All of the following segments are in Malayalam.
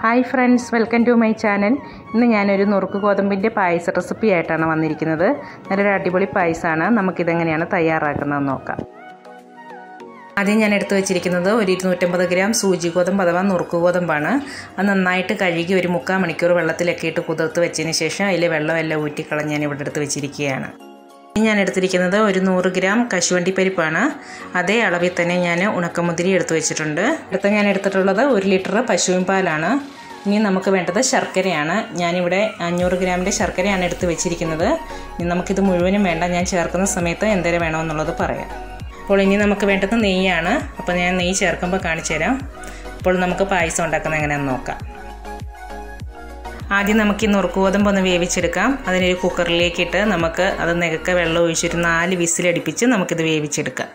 hi friends welcome to my channel ഇന്ന് ഞാനൊരു നുറുക്ക് ഗോതമ്പിൻ്റെ പായസ റെസിപ്പി ആയിട്ടാണ് വന്നിരിക്കുന്നത് നല്ലൊരു അടിപൊളി പായസമാണ് നമുക്കിതെങ്ങനെയാണ് തയ്യാറാക്കുന്നതെന്ന് നോക്കാം ആദ്യം ഞാൻ എടുത്തു വെച്ചിരിക്കുന്നത് ഒരു ഇരുന്നൂറ്റമ്പത് ഗ്രാം സൂചി ഗോതമ്പ് അഥവാ നുറുക്ക് ഗോതമ്പാണ് അത് നന്നായിട്ട് കഴുകി ഒരു മുക്കാൽ മണിക്കൂർ വെള്ളത്തിലൊക്കെ ഇട്ട് കുതിർത്ത് വെച്ചതിന് ശേഷം അതിൽ വെള്ളമെല്ലാം ഊറ്റിക്കളഞ്ഞ് ഞാൻ ഇവിടെ എടുത്ത് വെച്ചിരിക്കുകയാണ് ഞാൻ എടുത്തിരിക്കുന്നത് ഒരു നൂറ് ഗ്രാം കശുവണ്ടി പരിപ്പാണ് അതേ അളവിൽ തന്നെ ഞാൻ ഉണക്കമുതിരി എടുത്തു വെച്ചിട്ടുണ്ട് അടുത്ത ഞാൻ എടുത്തിട്ടുള്ളത് ഒരു ലിറ്റർ പശുവിൻ പാലാണ് ഇനി നമുക്ക് വേണ്ടത് ശർക്കരയാണ് ഞാനിവിടെ അഞ്ഞൂറ് ഗ്രാമിൻ്റെ ശർക്കരയാണ് എടുത്ത് വെച്ചിരിക്കുന്നത് ഇനി നമുക്കിത് മുഴുവനും വേണ്ട ഞാൻ ചേർക്കുന്ന സമയത്ത് എന്തേരം വേണമെന്നുള്ളത് പറയാം അപ്പോൾ ഇനി നമുക്ക് വേണ്ടത് നെയ്യാണ് അപ്പോൾ ഞാൻ നെയ്യ് ചേർക്കുമ്പോൾ കാണിച്ചു തരാം അപ്പോൾ നമുക്ക് പായസം ഉണ്ടാക്കുന്നത് എങ്ങനെയാണെന്ന് നോക്കാം ആദ്യം നമുക്ക് ഈ നുറുക്ക് ഗോതമ്പ് ഒന്ന് വേവിച്ചെടുക്കാം അതിനൊരു കുക്കറിലേക്ക് ഇട്ട് നമുക്ക് അത് നികക്ക വെള്ളം ഒഴിച്ചൊരു നാല് വിസിലടിപ്പിച്ച് നമുക്കിത് വേവിച്ചെടുക്കാം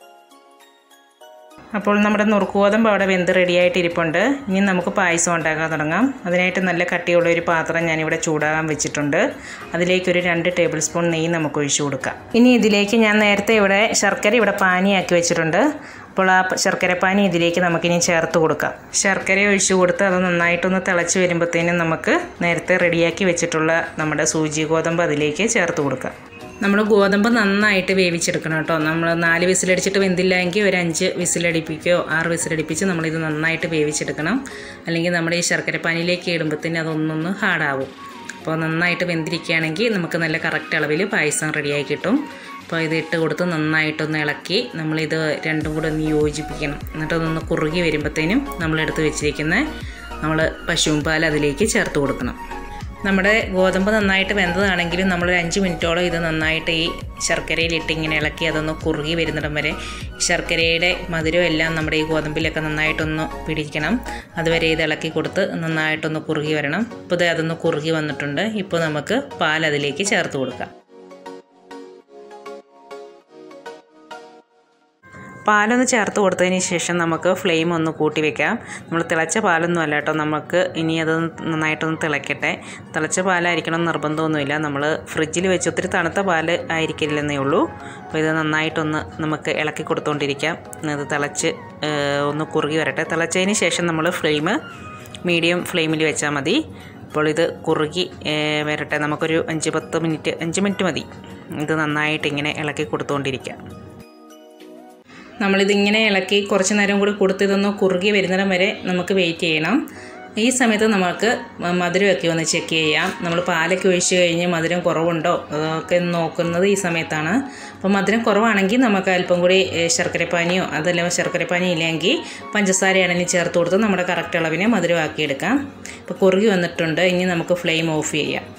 അപ്പോൾ നമ്മുടെ നുറുക്ക് ഗോതമ്പ് അവിടെ വെന്ത് റെഡിയായിട്ട് ഇരിപ്പുണ്ട് ഇനി നമുക്ക് പായസം ഉണ്ടാക്കാൻ തുടങ്ങാം അതിനായിട്ട് നല്ല കട്ടിയുള്ള ഒരു പാത്രം ഞാനിവിടെ ചൂടാകാൻ വെച്ചിട്ടുണ്ട് അതിലേക്കൊരു രണ്ട് ടേബിൾ സ്പൂൺ നെയ്യ് നമുക്ക് ഒഴിച്ചു കൊടുക്കാം ഇനി ഇതിലേക്ക് ഞാൻ നേരത്തെ ഇവിടെ ശർക്കര ഇവിടെ പാനിയാക്കി വെച്ചിട്ടുണ്ട് അപ്പോൾ ആ ശർക്കരപ്പാനി ഇതിലേക്ക് നമുക്കിനി ചേർത്ത് കൊടുക്കാം ശർക്കര ഒഴിച്ചു കൊടുത്ത് അത് നന്നായിട്ടൊന്ന് തിളച്ച് വരുമ്പോഴത്തേനും നമുക്ക് നേരത്തെ റെഡിയാക്കി വെച്ചിട്ടുള്ള നമ്മുടെ സൂചി ഗോതമ്പ് അതിലേക്ക് ചേർത്ത് കൊടുക്കാം നമ്മൾ ഗോതമ്പ് നന്നായിട്ട് വേവിച്ചെടുക്കണം കേട്ടോ നമ്മൾ നാല് വിസിലടിച്ചിട്ട് വെന്തില്ല എങ്കിൽ ഒരു അഞ്ച് വിസിലടിപ്പിക്കുകയോ ആറ് വിസിലടിപ്പിച്ച് നമ്മളിത് നന്നായിട്ട് വേവിച്ചെടുക്കണം അല്ലെങ്കിൽ നമ്മുടെ ഈ ശർക്കരപ്പാനിയിലേക്ക് ഇടുമ്പോഴത്തേന് അതൊന്നൊന്ന് ഹാർഡാവും അപ്പോൾ നന്നായിട്ട് വെന്തിരിക്കുകയാണെങ്കിൽ നമുക്ക് നല്ല കറക്റ്റ് അളവിൽ പായസം റെഡിയായി കിട്ടും അപ്പോൾ ഇത് ഇട്ട് കൊടുത്ത് നന്നായിട്ടൊന്ന് ഇളക്കി നമ്മളിത് രണ്ടും കൂടെ ഒന്ന് യോജിപ്പിക്കണം എന്നിട്ട് അതൊന്ന് കുറുകി വരുമ്പോഴത്തേനും നമ്മളെടുത്ത് വെച്ചിരിക്കുന്ന നമ്മൾ പശുവും പാൽ അതിലേക്ക് ചേർത്ത് കൊടുക്കണം നമ്മുടെ ഗോതമ്പ് നന്നായിട്ട് വെന്തതാണെങ്കിലും നമ്മൾ ഒരു അഞ്ച് മിനിറ്റോളം ഇത് നന്നായിട്ട് ഈ ശർക്കരയിലിട്ട് ഇങ്ങനെ ഇളക്കി അതൊന്ന് കുറുകി വരുന്നിടം വരെ ശർക്കരയുടെ മധുരം എല്ലാം നമ്മുടെ ഈ ഗോതമ്പിലൊക്കെ നന്നായിട്ടൊന്ന് പിടിക്കണം അതുവരെ ഇത് ഇളക്കി കൊടുത്ത് നന്നായിട്ടൊന്ന് കുറുകി വരണം ഇപ്പോൾ ഇത് അതൊന്ന് കുറുകി വന്നിട്ടുണ്ട് ഇപ്പോൾ നമുക്ക് പാൽ അതിലേക്ക് ചേർത്ത് കൊടുക്കാം പാലൊന്ന് ചേർത്ത് കൊടുത്തതിന് ശേഷം നമുക്ക് ഫ്ലെയിം ഒന്ന് കൂട്ടി വെക്കാം നമ്മൾ തിളച്ച പാലൊന്നും അല്ല കേട്ടോ നമുക്ക് ഇനി അത് നന്നായിട്ടൊന്ന് തിളയ്ക്കട്ടെ തിളച്ച പാലായിരിക്കണം നിർബന്ധമൊന്നുമില്ല നമ്മൾ ഫ്രിഡ്ജിൽ വെച്ച് ഒത്തിരി തണുത്ത പാൽ ആയിരിക്കില്ലെന്നേ ഉള്ളൂ അപ്പോൾ ഇത് നന്നായിട്ടൊന്ന് നമുക്ക് ഇളക്കി കൊടുത്തുകൊണ്ടിരിക്കാം അത് തിളച്ച് ഒന്ന് കുറുകി വരട്ടെ തിളച്ചതിന് ശേഷം നമ്മൾ ഫ്ലെയിം മീഡിയം ഫ്ലെയിമിൽ വെച്ചാൽ മതി അപ്പോൾ ഇത് കുറുകി വരട്ടെ നമുക്കൊരു അഞ്ച് പത്ത് മിനിറ്റ് അഞ്ച് മിനിറ്റ് മതി ഇത് നന്നായിട്ട് ഇങ്ങനെ ഇളക്കി കൊടുത്തുകൊണ്ടിരിക്കാം നമ്മളിതിങ്ങനെ ഇളക്കി കുറച്ച് നേരം കൂടി കൊടുത്ത് ഇതൊന്ന് കുറുകി വരുന്നിടം വരെ നമുക്ക് വെയിറ്റ് ചെയ്യണം ഈ സമയത്ത് നമുക്ക് മധുരമൊക്കെ ഒന്ന് ചെക്ക് ചെയ്യാം നമ്മൾ പാലൊക്കെ ഒഴിച്ച് കഴിഞ്ഞ് മധുരം കുറവുണ്ടോ അതൊക്കെ നോക്കുന്നത് ഈ സമയത്താണ് അപ്പോൾ മധുരം കുറവാണെങ്കിൽ നമുക്ക് അല്പം കൂടി ശർക്കരപ്പാനിയോ അതല്ല ശർക്കരപ്പാനി ഇല്ലെങ്കിൽ പഞ്ചസാരയാണെങ്കിൽ ചേർത്ത് കൊടുത്ത് നമ്മുടെ കറക്റ്റ് അളവിനെ മധുരമാക്കിയെടുക്കാം ഇപ്പോൾ കുറുകി വന്നിട്ടുണ്ട് ഇനി നമുക്ക് ഫ്ലെയിം ഓഫ് ചെയ്യാം